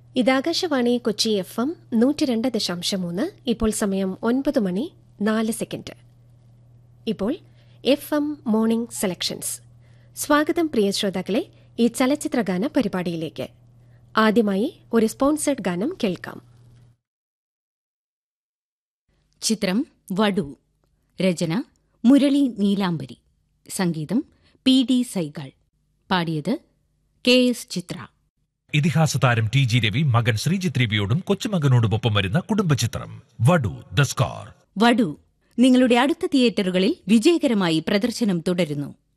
ഇത് Akashvani Kochi F M നൂറ്റി രണ്ട് ദശാംശം മൂന്ന് ഇപ്പോൾ സമയം ഒൻപത് മണി നാല് സെക്കൻഡ് ഇപ്പോൾ എഫ് എം മോർണിംഗ് സെലക്ഷൻസ് സ്വാഗതം പ്രിയ ശ്രോതാക്കളെ ഈ ചലച്ചിത്രഗാന പരിപാടിയിലേക്ക് ആദ്യമായി ഒരു സ്പോൺസേഡ് ഗാനം കേൾക്കാം ചിത്രം വടു രചന മുരളി നീലാംബരി സംഗീതം പി ഡി സൈഗാൾ പാടിയത് കെ എസ് ചിത്ര ഇതിഹാസ താരം ടി ജി രവി മകൻ ശ്രീജിത്ത് രവിയോടും കൊച്ചുമകനോടുമൊപ്പം വരുന്ന കുടുംബചിത്രം വടു ദ സ്കാർ വടു നിങ്ങളുടെ അടുത്ത തിയേറ്ററുകളിൽ വിജയകരമായി പ്രദർശനം തുടരുന്നു